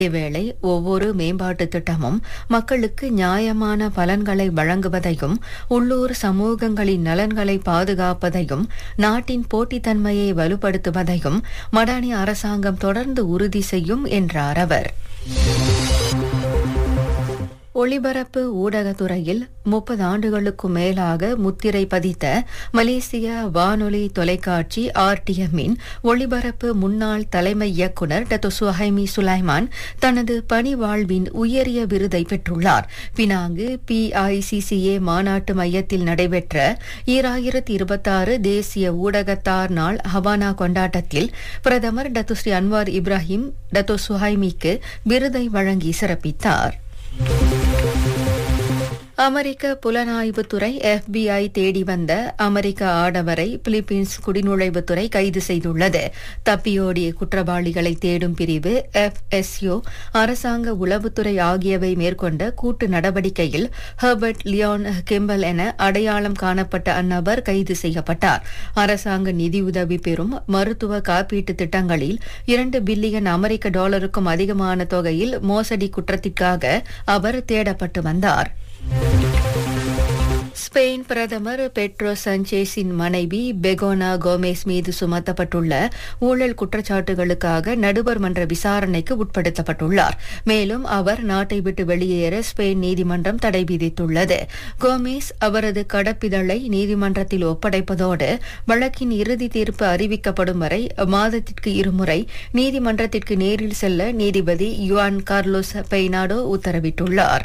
இதேவேளை ஒவ்வொரு மேம்பாட்டு திட்டமும் மக்களுக்கு நியாயமான பலன்களை வழங்குவதையும் உள்ளூர் சமூகங்களின் நலன்களை பாதுகாப்பதையும் நாட்டின் போட்டித்தன்மையை வலுப்படுத்துவதையும் மடானி அரசாங்கம் தொடர்ந்து உறுதி செய்யும் என்றார் அவர் ஒளிபரப்பு ஊடகத்துறையில் முப்பது ஆண்டுகளுக்கும் மேலாக முத்திரை பதித்த மலேசிய வானொலி தொலைக்காட்சி ஆர்டிஎம்மின் ஒளிபரப்பு முன்னாள் தலைமை இயக்குநர் டத்து சுஹைமி சுலைமான் தனது பணி வாழ்வின் உயரிய விருதை பெற்றுள்ளார் பினாங்கு பிஐசிசிஏ மாநாட்டு மையத்தில் நடைபெற்ற ஈராயிரத்தி இருபத்தாறு தேசிய ஊடகத்தார் நாள் ஹவானா கொண்டாட்டத்தில் பிரதமர் Datuk Seri Anwar Ibrahim Datuk சுஹைமிக்கு விருதை வழங்கி சிறப்பித்தார் அமெரிக்க புலனாய்வுத்துறை எஃபிஐ தேடி வந்த அமெரிக்க ஆடவரை பிலிப்பீன்ஸ் குடிநுழைவுத்துறை கைது செய்துள்ளது தப்பியோடிய குற்றவாளிகளை தேடும் பிரிவு எஃப்எஸ்யோ அரசாங்க உளவுத்துறை ஆகியவை மேற்கொண்ட கூட்டு நடவடிக்கையில் ஹெர்பர்ட் லியோன் கிம்பல் என அடையாளம் காணப்பட்ட அந்நபர் கைது செய்யப்பட்டார் அரசாங்க நிதியுதவி பெறும் மருத்துவ காப்பீட்டு திட்டங்களில் இரண்டு பில்லியன் அமெரிக்க டாலருக்கும் அதிகமான தொகையில் மோசடி குற்றத்திற்காக அவர் தேடப்பட்டு வந்தார் ஸ்பெயின் பிரதமர் பெட்ரோ சஞ்சேஸின் மனைவி பெகோனா கோமேஸ் மீது சுமத்தப்பட்டுள்ள ஊழல் குற்றச்சாட்டுகளுக்காக நடுவர் மன்ற விசாரணைக்கு உட்படுத்தப்பட்டுள்ளார் மேலும் அவர் நாட்டை விட்டு வெளியேற ஸ்பெயின் நீதிமன்றம் தடை விதித்துள்ளது கோமேஸ் அவரது கடப்பிதழை நீதிமன்றத்தில் ஒப்படைப்பதோடு வழக்கின் இறுதி தீர்ப்பு அறிவிக்கப்படும் வரை மாதத்திற்கு இருமுறை நீதிமன்றத்திற்கு நேரில் செல்ல நீதிபதி யுவான் கார்லோஸ் பெய்னாடோ உத்தரவிட்டுள்ளார்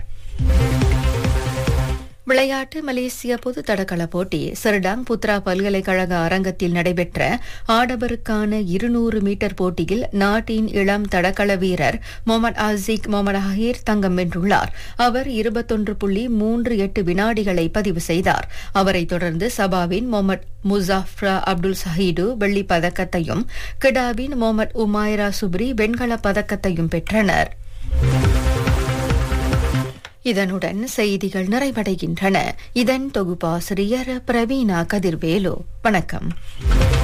விளையாட்டு மலேசிய பொது தடகள போட்டி சிறடாங் புத்ரா பல்கலைக்கழக அரங்கத்தில் நடைபெற்ற ஆடவருக்கான இருநூறு மீட்டர் போட்டியில் நாட்டின் இளம் தடகள வீரர் முகமது ஆசிக் முகமது ஹஹீர் தங்கம் வென்றுள்ளார் அவர் இருபத்தொன்று புள்ளி மூன்று எட்டு வினாடிகளை பதிவு செய்தார் அவரைத் தொடர்ந்து சபாவின் முகமது முசாஃப்ரா அப்துல் சஹீடு வெள்ளிப் பதக்கத்தையும் கிடாவின் முகமது உமாயிரா சுப்ரி வெண்கலப் பதக்கத்தையும் பெற்றனர் இதனுடன் செய்திகள் நிறைவடைகின்றன இதன் தொகுப்பாசிரியர் பிரவீனா கதிர்வேலு வணக்கம்